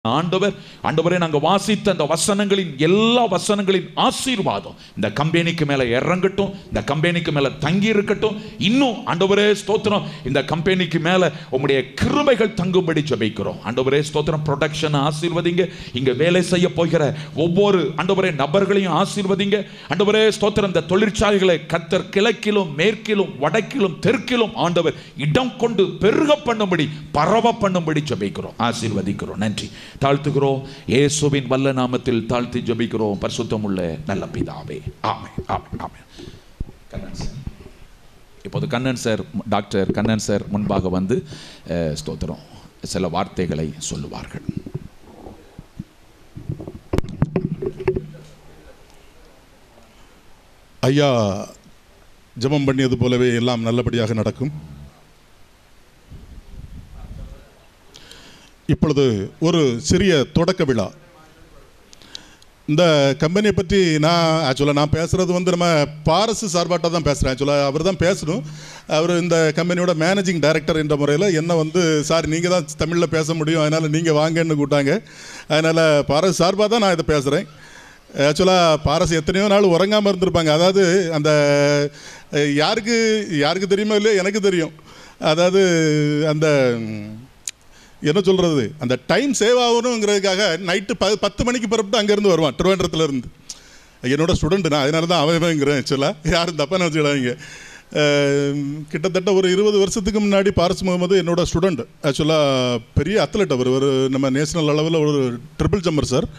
ஆண்டவர் ஆண்டவரே நாங்க வாசித்த அந்த வசனங்களின் எல்லா வசனங்களின் ஆசீர்வாதம் இந்த கம்பெனிக்கு மேல இறங்கட்டும் இந்த கம்பெனிக்கு மேல தங்கி இருக்கட்டும் இன்னும் ஆண்டவரே ஸ்தோத்திரம் இந்த கம்பெனிக்கு மேல உங்களுடைய கிருபைகள் தங்கும்படி ஜெபிக்கிறோம் ஆண்டவரே ஸ்தோத்திரம் ப்ரொடக்ஷன் ஆசீர்வதிங்க இங்க வேலை செய்ய போகிற ஒவ்வொரு ஆண்டவரே நபர்களையும் ஆசீர்வதிங்க ஆண்டவரே ஸ்தோத்திரம் இந்த தொழிற்சாலைகளை கத்தர் கிழக்கிலும் மேற்கிலும் வடக்கிலும் தெற்கிலும் ஆண்டவர் இடம் கொண்டு பெருக பண்ணும்படி பரவ பண்ணும்படி ஜெபிக்கிறோம் ஆசீர்வதிக்கிறோம் நன்றி தாழ்த்துகிறோம் இயேசுவின் வல்ல நாமத்தில் தாழ்த்தி ஜெபிக்கிறோம் பரிசுத்தம் உள்ள நல்ல பிதாவே ஆமே ஆமே ஆமே கண்ணன் சார் இப்போது Kannan sir doctor Kannan sir முன்பாக வந்து அஹ், ஸ்தோத்திரம் சில வார்த்தைகளை சொல்லுவார்கள் ஐயா ஜெபம் பண்ணியது போலவே எல்லாம் நல்லபடியாக நடக்கும் இப்பொழுது ஒரு சிறிய தொடக்க விழா இந்த கம்பெனியை பற்றி நான் ஆக்சுவலாக நான் பேசுகிறது வந்து நம்ம பாரசு சார்பாட்டாக தான் பேசுகிறேன் ஆக்சுவலாக அவர் தான் பேசணும் அவர் இந்த கம்பெனியோட மேனேஜிங் டைரக்டர் என்ற முறையில் என்ன வந்து சார் நீங்கள் தான் தமிழில் பேச முடியும் அதனால் நீங்கள் வாங்கன்னு கூட்டாங்க அதனால் பாரசு சார்பாக தான் நான் இதை பேசுகிறேன் ஆக்சுவலாக பாரஸ் எத்தனையோ நாள் உறங்காமல் இருந்திருப்பாங்க அதாவது அந்த அஹ், யாருக்கு யாருக்கு தெரியுமோ இல்லையோ எனக்கு தெரியும் அதாவது அந்த ம், என்ன சொல்கிறது அந்த டைம் சேவ் ஆகணுங்கிறதுக்காக நைட்டு ப பத்து மணிக்கு பிறப்பு அங்கேருந்து வருவான் திருவேண்டரத்துல இருந்து என்னோட ஸ்டூடெண்ட் நான் அதனால தான் அவங்கிறேன் ஆக்சுவலாக யாரும் தப்பாக நினச்சிடாதீங்க கிட்டத்தட்ட ஒரு இருபது வருஷத்துக்கு முன்னாடி பாரஸ் முகமது என்னோட ஸ்டூடெண்ட் ஆக்சுவலாக பெரிய அத்லட் அவர் ஒரு நம்ம நேஷனல் அளவில் ஒரு ட்ரிபிள் ஜம்பர் சார்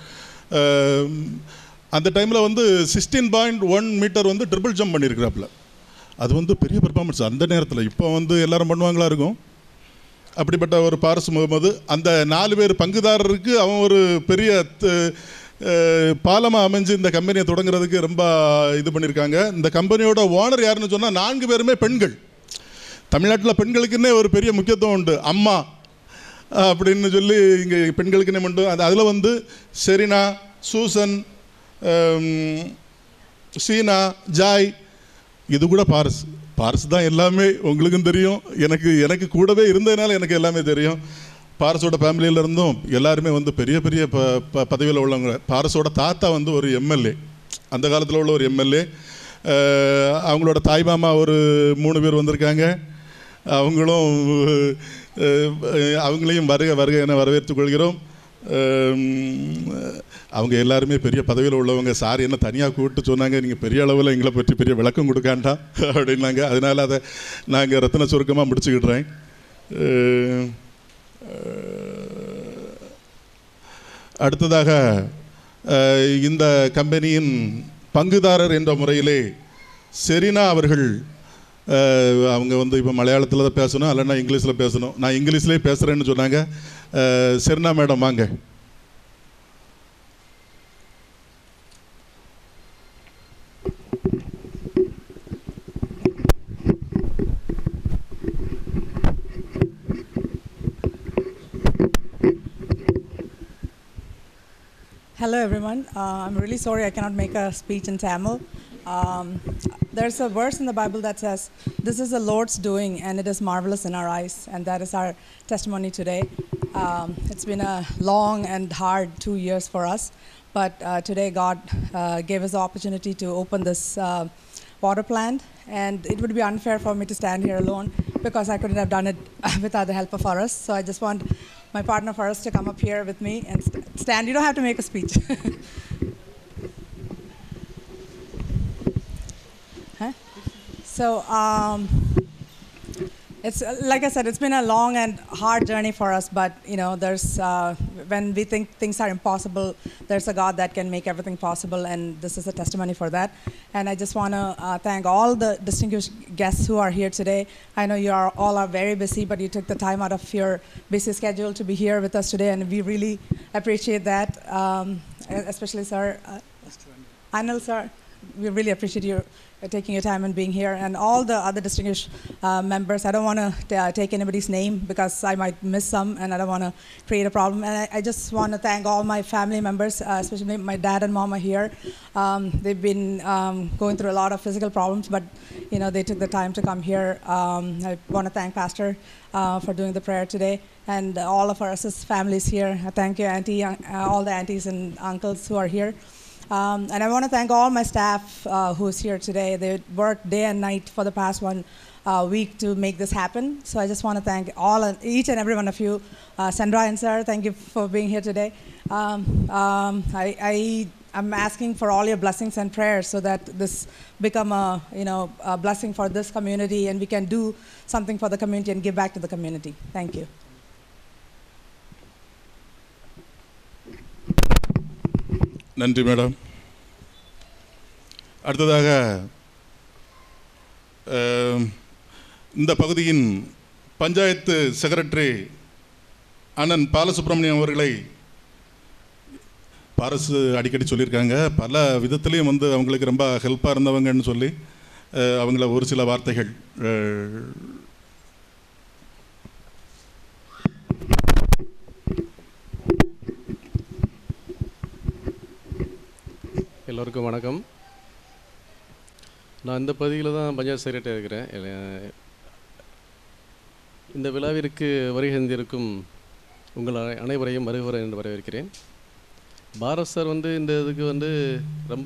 அந்த டைமில் வந்து சிக்ஸ்டீன் பாயிண்ட் ஒன் மீட்டர் வந்து ட்ரிபிள் ஜம்ப் பண்ணியிருக்கிறாப்புல அது வந்து பெரிய பெர்ஃபார்மன்ஸ் அந்த நேரத்தில் இப்போ வந்து எல்லாரும் பண்ணுவாங்களா இருக்கும் அப்படிப்பட்ட ஒரு பாரஸ் முகமது அந்த நாலு பேர் பங்குதாரருக்கு அவன் ஒரு பெரிய பாலமாக அமைஞ்சு இந்த கம்பெனியை தொடங்குறதுக்கு ரொம்ப இது பண்ணியிருக்காங்க இந்த கம்பெனியோட ஓனர் யாருன்னு சொன்னால் நான்கு பேருமே பெண்கள் தமிழ்நாட்டில் பெண்களுக்குன்னே ஒரு பெரிய முக்கியத்துவம் உண்டு அம்மா அப்படின்னு சொல்லி இங்கே பெண்களுக்குன்னே உண்டு அது அதில் வந்து செரினா சூசன் ஹம், சீனா ஜாய் இது கூட பாரஸ் பாரஸ் தான் எல்லாமே உங்களுக்கும் தெரியும் எனக்கு எனக்கு கூடவே இருந்ததுனால எனக்கு எல்லாமே தெரியும் பாரஸோட ஃபேமிலியில இருந்தும் எல்லாருமே வந்து பெரிய பெரிய ப ப பதவியில் உள்ளவங்க பாரஸோட தாத்தா வந்து ஒரு எம்எல்ஏ அந்த காலத்தில் உள்ள ஒரு எம்எல்ஏ அவங்களோட தாய் மாமா ஒரு மூணு பேர் வந்திருக்காங்க அவங்களும் அஹ், அவங்களையும் வருக வருக என வரவேற்றுக் கொள்கிறோம் அஹ், அவங்க எல்லாருமே பெரிய பதவியில் உள்ளவங்க சார் என்ன தனியாக கூப்பிட்டு சொன்னாங்க நீங்கள் பெரிய அளவில் எங்களை பற்றி பெரிய விளக்கம் கொடுக்காண்டா அப்படின்னாங்க அதனால் அதை நாங்கள் ரத்தின சுருக்கமாக முடிச்சுக்கிடுறேன் அஹ், அஹ், அடுத்ததாக அஹ், இந்த கம்பெனியின் பங்குதாரர் என்ற முறையிலே செரினா அவர்கள் அஹ், அவங்க வந்து இப்போ மலையாளத்தில் தான் பேசணும் இல்லைன்னா இங்கிலீஷில் பேசணும் நான் இங்கிலீஷ்லேயே பேசுகிறேன்னு சொன்னாங்க அஹ், செரினா மேடம் வாங்க Hello, everyone. Uh, I'm really sorry I cannot make a speech in Tamil. Um, there's a verse in the Bible that says, This is the Lord's doing, and it is marvelous in our eyes. And that is our testimony today. Um, it's been a long and hard two years for us, but uh, today God uh, gave us the opportunity to open this uh, water plant. And it would be unfair for me to stand here alone because I couldn't have done it without the help of Faras. So I just want my partner Faras to come up here with me and st- stand. You don't have to make a speech. huh? So um, it's uh, like I said, it's been a long and hard journey for us. But you know, there's uh, when we think things are impossible, there's a God that can make everything possible, and this is a testimony for that. And I just want to uh, thank all the distinguished guests who are here today. I know you are all are very busy, but you took the time out of your busy schedule to be here with us today, and we really appreciate that. Um, especially, sir, uh, Anil, sir. we really appreciate you uh, taking your time and being here, and all the other distinguished uh, members. I don't want to uh, take anybody's name because I might miss some, and I don't want to create a problem. And I, I just want to thank all my family members, uh, especially my dad and mom are here. Um, they've been um, going through a lot of physical problems, but you know they took the time to come here. Um, I want to thank Pastor uh, for doing the prayer today, and all of our assist families here. I thank you, Auntie, uh, all the aunties and uncles who are here. Um, and I want to thank all my staff uh, who's here today. They worked day and night for the past one uh, week to make this happen. So I just want to thank all and each and every one of you. Uh, Sandra and Sir, thank you for being here today. Um, um, I, I am asking for all your blessings and prayers so that this become a you know a blessing for this community and we can do something for the community and give back to the community. Thank you. நன்றி madam அடுத்ததாக அஹ், இந்த பகுதியின் panchayat secretary அண்ணன் பாலசுப்ரமணியம் அவர்களை பாரசு அடிக்கடி சொல்லியிருக்காங்க பல விதத்துலேயும் வந்து அவங்களுக்கு ரொம்ப ஹெல்ப்பாக இருந்தவங்கன்னு சொல்லி அஹ், அவங்கள ஒரு சில வார்த்தைகள் அஹ், எல்லோருக்கும் வணக்கம் நான் இந்த பகுதியில் தான் பஞ்சாயத்து செக்ரட்டரி இருக்கிறேன் எல்ல- இந்த விழாவிற்கு வருகை தந்திருக்கும் உங்கள் அனை- அனைவரையும் வருகிற என்று வரவேற்கிறேன் பாரத் சார் வந்து இந்த இதுக்கு வந்து ரொம்ப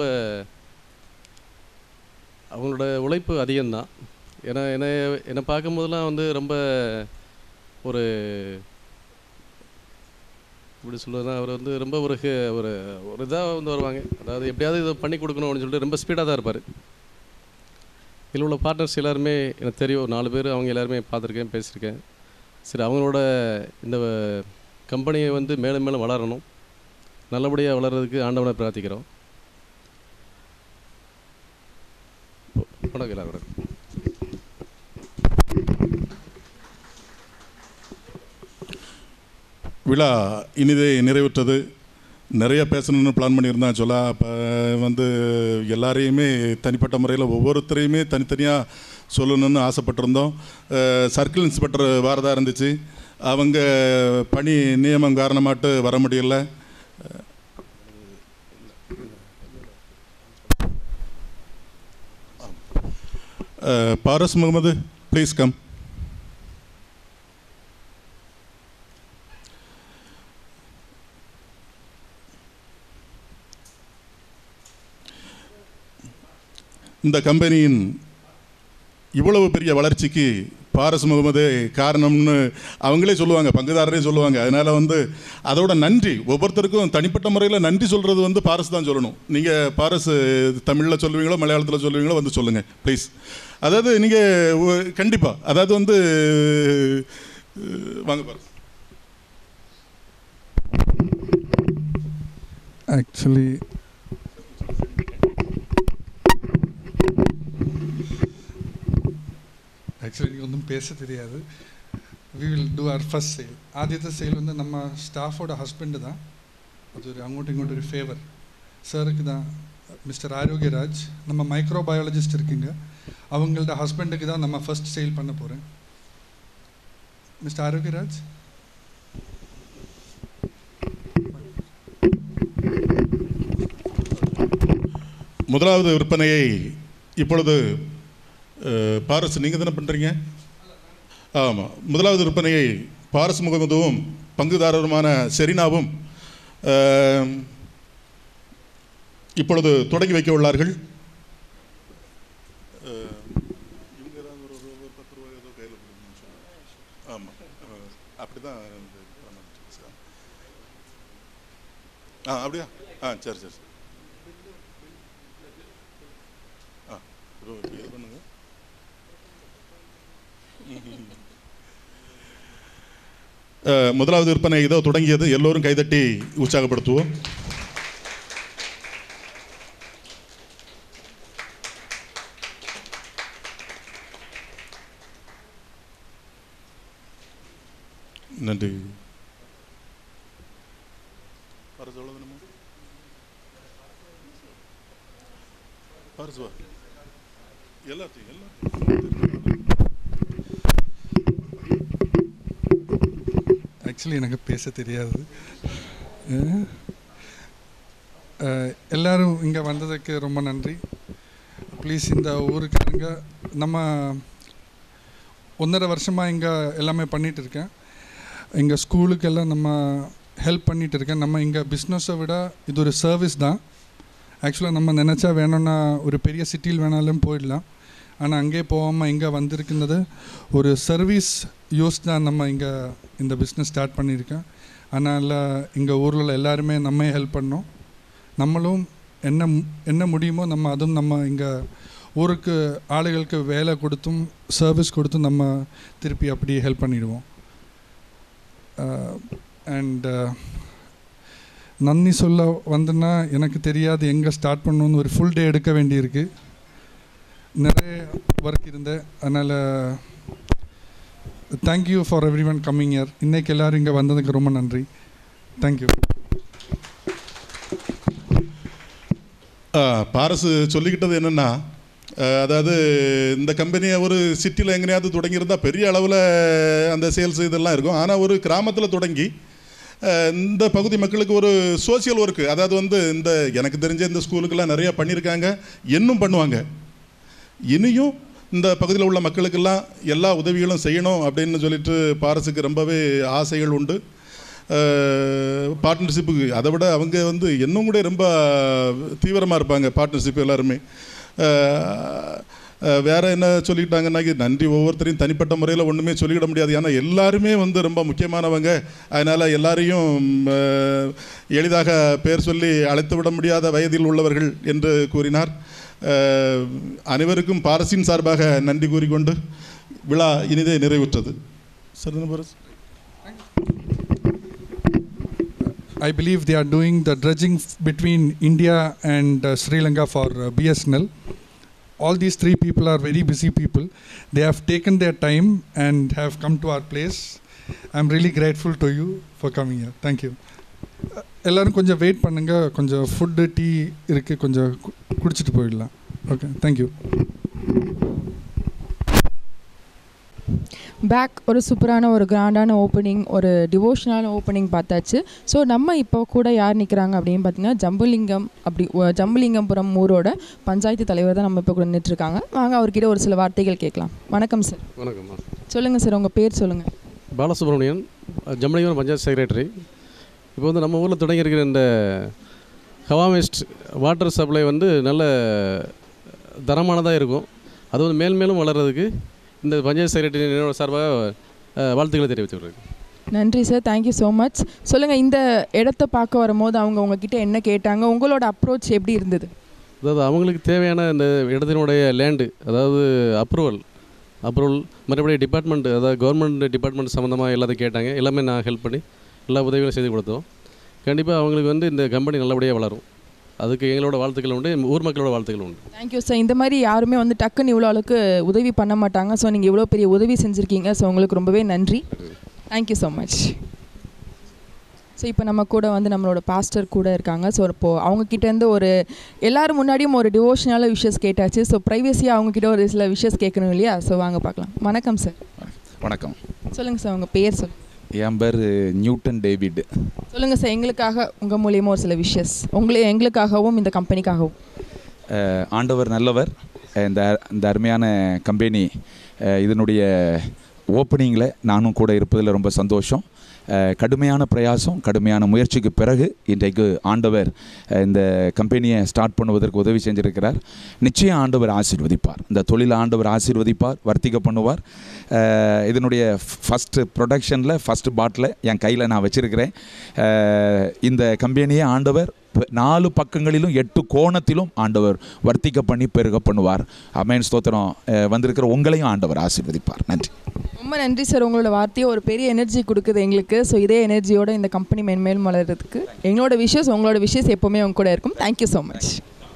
அவங்களோட உழைப்பு அதிகம்தான் ஏன்னா என்னை என்னை பார்க்கும்போதெல்லாம் வந்து ரொம்ப ஒரு இப்படி சொல்லுவதுனா அவர் வந்து ரொம்ப ஒரு ஹே- ஒரு ஒரு இதாக வந்து வருவாங்க அதாவது எப்படியாவது இதை பண்ணி கொடுக்கணும் அப்படின்னு சொல்லிட்டு ரொம்ப ஸ்பீடாக தான் இருப்பார் இதில் உள்ள பார்ட்னர்ஸ் எல்லாருமே எனக்கு தெரியும் ஒரு நாலு பேர் அவங்க எல்லாருமே பார்த்துருக்கேன் பேசியிருக்கேன் சரி அவங்களோட இந்த கம்பெனியை வந்து மேலும் மேலும் வளரணும் நல்லபடியாக வளர்கிறதுக்கு ஆண்டவனை பிரார்த்திக்கிறோம் வணக்கம் எல்லாரும் விழா இனிதே நிறைவுற்றது நிறைய பேசணும்னு பிளான் பண்ணியிருந்தேன் சொல்ல அப்போ வந்து எல்லாரையுமே தனிப்பட்ட முறையில் ஒவ்வொருத்தரையுமே தனித்தனியாக சொல்லணும்னு ஆசைப்பட்டிருந்தோம் அஹ், சர்க்கிள் இன்ஸ்பெக்டர் வாரதா இருந்துச்சு அவங்க பணி நியமம் காரணமாட்டு வர முடியல அஹ், பாரஸ் முகமது ப்ளீஸ் கம் இந்த கம்பெனியின் இவ்வளவு பெரிய வளர்ச்சிக்கு பாரஸ் முகமது காரணம்னு அவங்களே சொல்லுவாங்க பங்குதாரரே சொல்லுவாங்க அதனால் வந்து அதோட நன்றி ஒவ்வொருத்தருக்கும் தனிப்பட்ட முறையில் நன்றி சொல்கிறது வந்து பாரஸ் தான் சொல்லணும் நீங்கள் பாரஸ் தமிழில் சொல்லுவீங்களோ மலையாளத்தில் சொல்லுவீங்களோ வந்து சொல்லுங்கள் ப்ளீஸ் அதாவது நீங்கள் கண்டிப்பாக அதாவது வந்து அஹ், வாங்க பாரஸ் Actually, ஆக்சுவலி எனக்கு ஒன்றும் பேச தெரியாது we will do our first sale ஆദ്യത്തെ சேல் வந்து நம்ம ஸ்டாஃபோட ஹஸ்பண்டு தான் அது ஒரு அங்கோட்டு இங்கோட்டு ஒரு ஃபேவர் சாருக்கு தான் மிஸ்டர் ஆரோக்கியராஜ் நம்ம மைக்ரோ பயாலஜிஸ்ட் இருக்குங்க அவங்களோட ஹஸ்பண்டுக்கு தான் நம்ம ஃபர்ஸ்ட் சேல் பண்ண போகிறேன் மிஸ்டர் ஆரோக்கியராஜ் முதலாவது விற்பனையை இப்பொழுது அஹ், பாரஸ் நீங்கள் தானே பண்ணுறீங்க ஆமாம் முதலாவது விற்பனையை பாரஸ் முகமதுவும் பங்குதாரருமான செரினாவும் அஹ், இப்பொழுது தொடங்கி வைக்க உள்ளார்கள் அஹ், இவங்க ஏதாவது ஒரு ஒரு- ஒரு பத்து ரூபாய் ஏதோ கையில் கொடுக்கணும்னு சொன்னாங்க. ஆமாம் அஹ், அப்படிதான் இந்த பண்ண ஆ அப்படியா ஆ சரி சரி ஆ இப்போ இது பண்ணுங்க அஹ், முதலாவது விற்பனை இதோ தொடங்கியது எல்லோரும் கைதட்டி உற்சாகப்படுத்துவோம் நன்றி வர சொல்ல வேணுமா பாரஸ் வா எல்லாத்தையும் எல்லாத்தையும் ஆக்சுவலி எனக்கு பேச தெரியாது அஹ், அஹ், எல்லாரும் இங்கே வந்ததுக்கு ரொம்ப நன்றி ப்ளீஸ் இந்த ஊருக்காரங்க நம்ம ஒன்றரை வருஷமாக இங்கே எல்லாமே பண்ணிகிட்டு இருக்கேன் எங்கள் ஸ்கூலுக்கெல்லாம் நம்ம ஹெல்ப் பண்ணிகிட்டு இருக்கேன் நம்ம இங்கே பிஸ்னஸை விட இது ஒரு சர்வீஸ் தான் ஆக்சுவலாக நம்ம நினச்சா வேணும்னா ஒரு பெரிய சிட்டியில் வேணாலும் போயிடலாம் ஆனால் அங்கே போகாமல் இங்கே வந்திருக்கிறது ஒரு சர்வீஸ் யூஸ் தான் நம்ம இங்கே இந்த பிஸ்னஸ் ஸ்டார்ட் பண்ணியிருக்கேன் அதனால் இங்கே ஊரில் உள்ள எல்லாருமே நம்ம ஹெல்ப் பண்ணோம் நம்மளும் என்ன மு- என்ன முடியுமோ நம்ம அதுவும் நம்ம இங்கே ஊருக்கு ஆளுகளுக்கு வேலை கொடுத்தும் சர்வீஸ் கொடுத்தும் நம்ம திருப்பி அப்படி ஹெல்ப் பண்ணிடுவோம் அண்ட் நன்றி சொல்ல வந்தேன்னா எனக்கு தெரியாது எங்கே ஸ்டார்ட் பண்ணணும்னு ஒரு ஃபுல் டே எடுக்க வேண்டியிருக்கு நிறைய ஒர்க் இருந்தேன் அதனால் thank you for everyone coming here இன்றைக்கி எல்லோரும் இங்கே வந்ததுக்கு ரொம்ப நன்றி தேங்க்யூ பாரஸ் சொல்லிக்கிட்டது என்னென்னா அதாவது இந்த கம்பெனியை ஒரு சிட்டியில் எங்கேயாவது தொடங்கியிருந்தால் பெரிய அளவில் அந்த சேல்ஸ் இதெல்லாம் இருக்கும் ஆனால் ஒரு கிராமத்தில் தொடங்கி அஹ், இந்த பகுதி மக்களுக்கு ஒரு சோஷியல் ஒர்க்கு அதாவது வந்து இந்த எனக்கு தெரிஞ்ச இந்த ஸ்கூலுக்கெல்லாம் நிறையா பண்ணியிருக்காங்க இன்னும் பண்ணுவாங்க இனியும் இந்த பகுதியில் உள்ள மக்களுக்கெல்லாம் எல்லா உதவிகளும் செய்யணும் அப்படின்னு சொல்லிட்டு பாரஸுக்கு ரொம்பவே ஆசைகள் உண்டு பார்ட்னர்ஷிப்புக்கு அதை விட அவங்க வந்து இன்னும் கூட ரொம்ப தீவிரமாக இருப்பாங்க பார்ட்னர்ஷிப் எல்லாருமே அஹ், அஹ், வேற என்ன சொல்லிக்கிட்டாங்கன்னாக்கி நன்றி ஒவ்வொருத்தரையும் தனிப்பட்ட முறையில் ஒன்றுமே சொல்லிவிட முடியாது ஏன்னா எல்லாருமே வந்து ரொம்ப முக்கியமானவங்க அதனால் எல்லாரையும் அஹ், எளிதாக பேர் சொல்லி அழைத்து விட முடியாத வயதில் உள்ளவர்கள் என்று கூறினார் அஹ், அனைவருக்கும் பாரசின் சார்பாக நன்றி கூறிக்கொண்டு விழா இனிதே நிறைவுற்றது சரிங்க பாரஸ் I believe they are doing the dredging f- between India and uh, Sri Lanka for uh, BSNL. All these three people are very busy people. They have taken their time and have come to our place. I'm really grateful to you for coming here. Thank you. Uh, எல்லாரும் கொஞ்சம் wait பண்ணுங்க கொஞ்சம் food tea இருக்குது கொஞ்சம் கு- குடிச்சிட்டு போயிடலாம் okay thank you back ஒரு சூப்பரான ஒரு கிராண்டான ஓப்பனிங் ஒரு டிவோஷனான ஓப்பனிங் பார்த்தாச்சு ஸோ நம்ம இப்போ கூட யார் நிற்கிறாங்க அப்படின்னு பார்த்தீங்கன்னா ஜம்புலிங்கம் அப்படி ஒ- ஜம்புலிங்கபுரம் ஊரோட பஞ்சாயத்து தலைவர் தான் நம்ம இப்போ கூட நின்றுருக்காங்க வாங்க அவர்கிட்ட ஒரு சில வார்த்தைகள் கேட்கலாம் வணக்கம் சார் வணக்கம்மா சொல்லுங்கள் சார் உங்கள் பேர் சொல்லுங்கள் பாலசுப்ரமணியன் ஜம்மலிங்கரம் பஞ்சாயத்து செக்ரட்டரி இப்போ வந்து நம்ம ஊரில் தொடங்கியிருக்கிற இந்த ஹவாமிஸ்ட் வாட்டர் சப்ளை வந்து நல்ல தரமானதாக இருக்கும் அது வந்து மேல் மேலும் வளர்கிறதுக்கு இந்த பஞ்சாயத்து செக்ரட்டரி நிறுவன சார்பாக அஹ், வாழ்த்துக்களை தெரிவித்துக்கிறேன் நன்றி சார் தேங்க்யூ ஸோ மச் சொல்லுங்கள் இந்த இடத்த பார்க்க வரும்போது அவங்க உங்ககிட்ட என்ன கேட்டாங்க உங்களோட அப்ரோச் எப்படி இருந்தது அதாவது அவங்களுக்கு தேவையான இந்த இடத்தினுடைய லேண்டு அதாவது அப்ரூவல் அப்ரூவல் மற்றபடி டிபார்ட்மெண்ட் அதாவது கவர்மெண்ட் டிபார்ட்மெண்ட் சம்மந்தமாக எல்லாத்தையும் கேட்டாங்க எல்லாமே நான் ஹெல்ப் பண்ணி எல்லா உதவிகளும் செய்து கொடுத்தோம் கண்டிப்பாக அவங்களுக்கு வந்து இந்த கம்பெனி நல்லபடியாக வளரும் அதுக்கு எங்களோட வாழ்த்துக்கள் உண்டு ஊர் மக்களோட வாழ்த்துக்கள் உண்டு தேங்க்யூ சார் இந்த மாதிரி யாருமே வந்து டக்குன்னு இவ்வளோ அளவுக்கு உதவி பண்ண மாட்டாங்க ஸோ நீங்கள் இவ்வளோ பெரிய உதவி செஞ்சுருக்கீங்க ஸோ உங்களுக்கு ரொம்பவே நன்றி தேங்க்யூ ஸோ மச் ஸோ இப்போ நம்ம கூட வந்து நம்மளோட பாஸ்டர் கூட இருக்காங்க ஸோ இப்போது அவங்கக்கிட்டேருந்து ஒரு எல்லாரும் முன்னாடியும் ஒரு டிவோஷனால விஷஸ் கேட்டாச்சு ஸோ ப்ரைவேசியாக அவங்கக்கிட்ட ஒரு சில விஷஸ் கேட்கணும் இல்லையா ஸோ வாங்க பார்க்கலாம் வணக்கம் சார் வணக்கம் சொல்லுங்கள் சார் உங்கள் பேர் சொல்லுங்கள் என் பேர் நியூட்டன் டேவிட் சொல்லுங்கள் சார் எங்களுக்காக உங்கள் மூலியமாக ஒரு சில விஷஸ் உங்களே எங்களுக்காகவும் இந்த கம்பெனிக்காகவும் அஹ், ஆண்டவர் நல்லவர் அஹ், இந்த இந்த அருமையான கம்பெனி அஹ், இதனுடைய ஓப்பனிங்கில் நானும் கூட இருப்பதில் ரொம்ப சந்தோஷம் அஹ், கடுமையான பிரயாசம் கடுமையான முயற்சிக்கு பிறகு இன்றைக்கு ஆண்டவர் அஹ், இந்த கம்பெனியை ஸ்டார்ட் பண்ணுவதற்கு உதவி செஞ்சிருக்கிறார் நிச்சயம் ஆண்டவர் ஆசீர்வதிப்பார் இந்த தொழில் ஆண்டவர் ஆசீர்வதிப்பார் வர்த்திக்க பண்ணுவார் அஹ், இதனுடைய ஃபஸ்ட்டு ப்ரொடக்ஷனில் ஃபஸ்ட்டு பாட்டில் என் கையில் நான் வச்சுருக்கிறேன் இந்த கம்பெனியை ஆண்டவர் ப- நாலு பக்கங்களிலும் எட்டு கோணத்திலும் ஆண்டவர் வர்த்திக்க பண்ணி பெருக பண்ணுவார் அமேன் ஸ்தோத்திரம் அஹ், வந்திருக்கிற உங்களையும் ஆண்டவர் ஆசீர்வதிப்பார் நன்றி ரொம்ப நன்றி சார் உங்களோட வார்த்தையை ஒரு பெரிய எனர்ஜி கொடுக்குது எங்களுக்கு ஸோ இதே எனர்ஜியோட இந்த கம்பெனி மென்மேலும் வளர்கிறதுக்கு எங்களோட விஷஸ் உங்களோட விஷஸ் எப்போவுமே உங்க கூட இருக்கும் thank you so much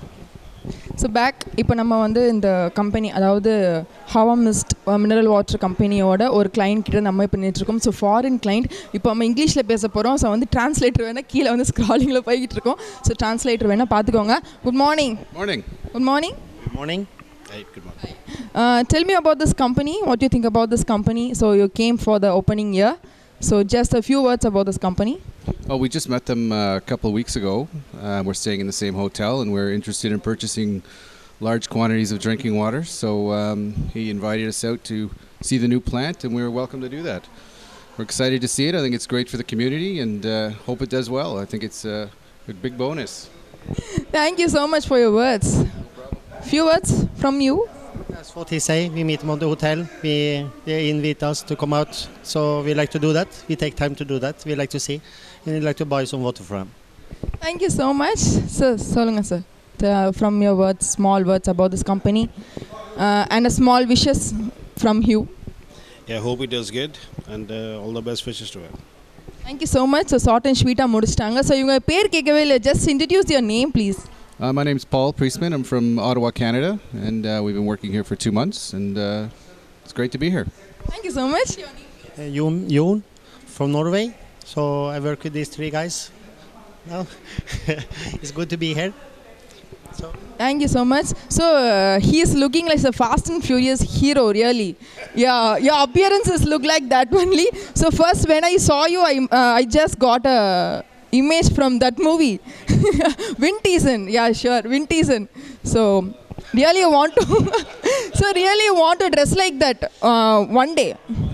so back இப்போ நம்ம வந்து இந்த கம்பெனி அதாவது ஹவா மிஸ்ட் மினரல் வாட்டர் கம்பெனியோட ஒரு client கிட்ட நம்ம இப்போ நின்றுருக்கோம் ஸோ ஃபாரின் client இப்போ நம்ம இங்கிலீஷில் பேச போகிறோம் ஸோ வந்து டிரான்ஸ்லேட்டர் வேணால் கீழே வந்து ஸ்க்ராலிங்கில் போய்கிட்டு இருக்கோம் ஸோ டிரான்ஸ்லேட்டர் வேணால் பார்த்துக்கோங்க good morning Morning. Good morning Good morning. Hey, good morning. Uh, tell me about this company. What do you think about this company? So you came for the opening year. So just a few words about this company. Oh, we just met them uh, a couple of weeks ago. Uh, we're staying in the same hotel, and we're interested in purchasing large quantities of drinking water. So um, he invited us out to see the new plant, and we were welcome to do that. We're excited to see it. I think it's great for the community, and uh, hope it does well. I think it's uh, a big bonus. Thank you so much for your words. Few words from you. That's what he say. We meet him on the hotel. We they invite us to come out, so we like to do that. We take time to do that. We like to see, and we like to buy some water from. Thank you so much. Sir, சொல்லுங்க sir. The- From your words, small words about this company. Uh, and a small wishes from you. Yeah, hope it does good and uh, all the best wishes to him. Thank you so much. So short and sweet முடிச்சிட்டாங்க so இவங்க பேர் கேட்கவே இல்லை just introduce your name please Uh, my name's Paul Priestman. I'm from Ottawa, Canada, and uh, we've been working here for two months, and uh, it's great to be here. Thank you so much Uh, Jon, Jon from Norway. So I work with these three guys. Now it's good to be here. Thank you so much. So uh, he is looking like a fast and furious hero, really. Yeah, your appearances look like that only. So first, when I saw you, I uh, I just got a image from that movie, Wind Season. Yeah, sure, Wind Season. So really want to, so really want to dress like that uh, one day.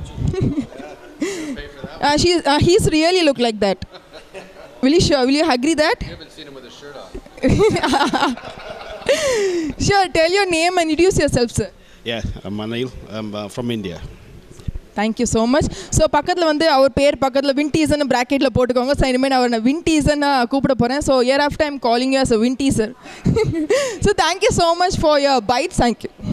uh, she, uh, he's really look like that. Will you sure? Will you agree that? You haven't seen him with his shirt off. Sure, tell your name and introduce yourself, sir. Yeah, I'm Anil. I'm uh, from India. Thank you so much so பக்கத்தில் வந்து அவர் பேர் பக்கத்தில் வின்டீசன் ப்ராக்கெட்டில் போட்டுக்கோங்க so இனிமேல் அவர் நான் வின்டீசன் கூப்பிட போகிறேன் so year of time calling you as a வின்டீசர் so thank you so much for your bites thank you